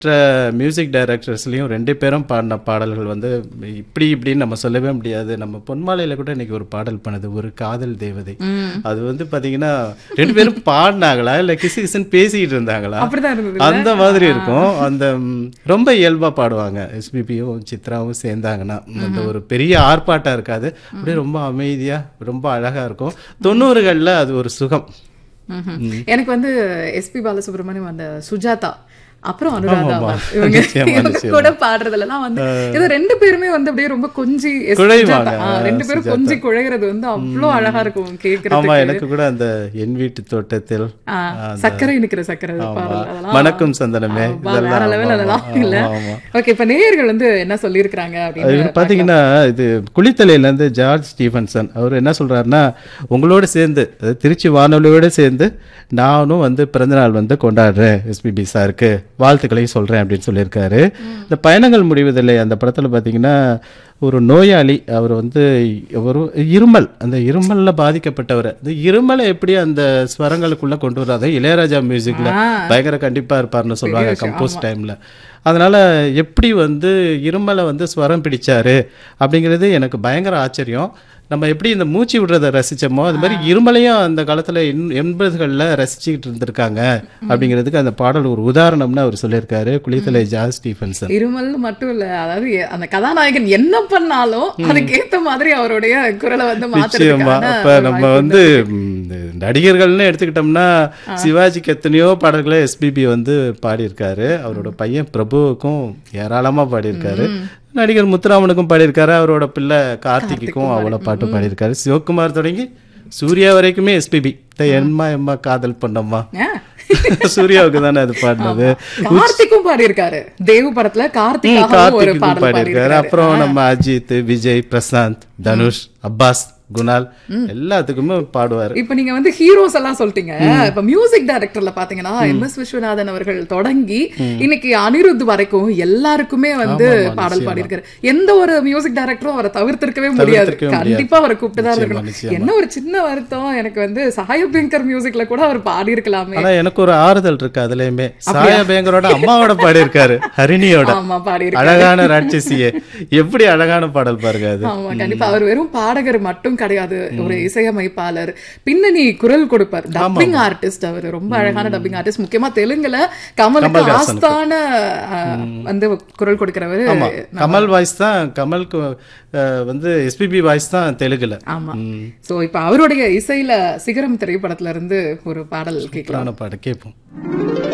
மற்ற மியூசிக் டைரக்டர்ஸ்லையும் ரெண்டு பேரும் பாடின பாடல்கள் வந்து இப்படி இப்படின்னு நம்ம சொல்லவே முடியாது நம்ம பொன்மாலையில் கூட இன்னைக்கு ஒரு பாடல் பண்ணுது ஒரு காதல் தேவதை அது வந்து பார்த்தீங்கன்னா ரெண்டு பேரும் பாடினாங்களா இல்லை கிசு கிசுன்னு பேசிக்கிட்டு இருந்தாங்களா அப்படிதான் இருந்தது அந்த மாதிரி இருக்கும் அந்த ம், ரொம்ப இயல்பா பாடுவாங்க எஸ்பிபியும் சித்ராவும் சேர்ந்தாங்கன்னா அந்த ஒரு பெரிய ஆர்ப்பாட்டம் இருக்காது அப்படியே ரொம்ப அமைதியா ரொம்ப அழகா இருக்கும் தொண்ணூறுகள்ல அது ஒரு சுகம் ம்ஹும். எனக்கு வந்து எஸ்பி பாலசுப்ரமணியம் அந்த சுஜாதா அப்புறம் அனுராதா ஆமா. மேம். இவங்க நிச்சயமா, இவங்க நிச்சயமா. கூட பாடுறதுலாம் வந்து இது ரெண்டு பேருமே வந்து அப்படியே ரொம்ப கொஞ்சி எஸ். குழைவாங்க. சுஜாதா. ஆ, ரெண்டு பேரும் சுஜாதா. கொஞ்சி குழைகிறது வந்து அவ்வளோ அழகா இருக்கும் ஆமா கேக்குறதுக்கு எனக்கு கூட அந்த என் வீட்டு தோட்டத்தில் ஆ, சர்க்கரை நிக்கிற சர்க்கரை பாடல் அதெல்லாம் மணக்கும் சந்தனமே ஆமா, வேற லெவல் அதெல்லாம் இல்ல ஆமா. ஓகே இப்ப நேயர்கள் வந்து என்ன சொல்லியிருக்கிறாங்க அப்படின்னு இவர் பார்த்தீங்கன்னா இது குளித்தலையிலேருந்து ஜார்ஜ் ஸ்டீஃபன்சன் அவர் என்ன சொல்றாருன்னா உங்களோட சேர்ந்து அதாவது திருச்சி வானொலியோட சேர்ந்து நானும் வந்து பிறந்தநாள் வந்து கொண்டாடுறேன் எஸ்பிபி சாருக்கு வாழ்த்துக்களையும் சொல்றேன் அப்படின்னு சொல்லியிருக்காரு இந்த பயணங்கள் முடிவதில்லை அந்த படத்துல பார்த்தீங்கன்னா ஒரு நோயாளி அவர் வந்து ஒரு இருமல் அந்த இருமல்ல பாதிக்கப்பட்டவர் இந்த இருமலை எப்படி அந்த ஸ்வரங்களுக்குள்ள கொண்டு வராது இளையராஜா மியூசிக்ல ஆ. பயங்கர கண்டிப்பா இருப்பார்னு சொல்லுவாங்க கம்போஸ் டைம்ல அதனால எப்படி வந்து இருமலை வந்து ஸ்வரம் பிடிச்சாரு அப்படிங்கிறது எனக்கு பயங்கர ஆச்சரியம் நம்ம எப்படி இந்த மூச்சு விடுறத ரசிச்சோமோ அது மாதிரி இருமலையும் அந்த காலத்துல எண்- எண்பதுகள்ல ரசிச்சுக்கிட்டு இருந்திருக்காங்க அப்படிங்கிறதுக்கு அந்த பாடல் ஒரு உதாரணம்னு அவர் சொல்லியிருக்காரு குளித்தலை ஜார்ஜ் ஸ்டீஃபன்சன் இருமல் மட்டும் இல்ல அதாவது எ- அந்த கதாநாயகன் என்ன பண்ணாலும் அதுக்கேத்த மாதிரி அவருடைய குரலை வந்து நிச்சயமா மாத்துறதுக்கான அப்ப ஒரு நம்ம வாய்ப்பு வந்து ம், இந்த நடிகர்கள்னு எடுத்துக்கிட்டோம்னா சிவாஜிக்கு எத்தனையோ பாடல்களை எஸ்பிபி வந்து பாடியிருக்காரு அவரோட பையன் பிரபுவுக்கும் ஏராளமா பாடியிருக்காரு நடிகர் முத்துராமனுக்கும் பாடியிருக்காரு அவரோட பிள்ளை கார்த்திக்குக்கும் அவ்வளோ பாட்டு பாடியிருக்காரு சிவகுமார் தொடங்கி சூர்யா வரைக்குமே எஸ்பிபி எம்மா எம்மா காதல் பண்ணம்மா ஆ. சூர்யாவுக்கு தானே அது பாடினது கார்த்திக்கும் பாடியிருக்காரு தேவு படத்துல கார்த்திகாவும் ஒரு கார்த்திக்கும் பாடல் பாடியிருக்காரு பாடியிருக்காரு அப்புறம் நம்ம அஜித் விஜய் பிரசாந்த் தனுஷ் அப்பாஸ் குணால் எல்லாத்துக்குமே பாடுவாரு இப்ப நீங்க வந்து ஹீரோஸ் எல்லாம் சொல்லிட்டீங்க இப்ப மியூசிக் டைரக்டர்ல பாத்தீங்கன்னா எம் எஸ் விஸ்வநாதன் அவர்கள் தொடங்கி இன்னைக்கு அனிருத் வரைக்கும் எல்லாருக்குமே வந்து பாடல் பாடியிருக்காரு எந்த ஒரு மியூசிக் டைரக்டரும் அவரை தவிர்த்திருக்கவே முடியாது தவிர்த்திருக்கவே முடியாது. கண்டிப்பா அவரை கூப்பிட்டு தான் நிச்சயமா, இருக்கணும் நிச்சயமா. என்ன ஒரு சின்ன வருத்தம் எனக்கு வந்து சாயபிங்கர் மியூசிக்ல கூட அவர் பாடி இருக்கலாமே ஆனா எனக்கு ஒரு ஆறுதல் இருக்கு அதுலயுமே சாயா பேங்கரோட அம்மாவோட பாடியிருக்காரு ஹரிணியோட ஆமா பாடி அழகான ராட்சசியே எப்படி அழகான பாடல் பாருங்க அது ஆமா கண்டிப்பா அவர் வெறும் பாடகர் மட்டும் கிடையாது ஒரு இசையமைப்பாளர் பின்னணி குரல் கொடுப்பார் டப்பிங் ஆர்டிஸ்ட் அவர் ரொம்ப அழகான டப்பிங் ஆர்டிஸ்ட் முக்கியமா தெலுங்குல கமலுக்கு ஆஸ்தான அஹ், வந்து குரல் கொடுக்கிறவர் ஆமா கமல் வாய்ஸ் தான் கமலுக்கு அஹ், வந்து எஸ்பிபி வாய்ஸ் தான் தெலுங்குல ஆமா சோ இப்ப அவருடைய இசையில சிகரம் திரைப்படத்துல இருந்து ஒரு பாடல் கேட்கலாம் புராண பாட்டு கேட்போம்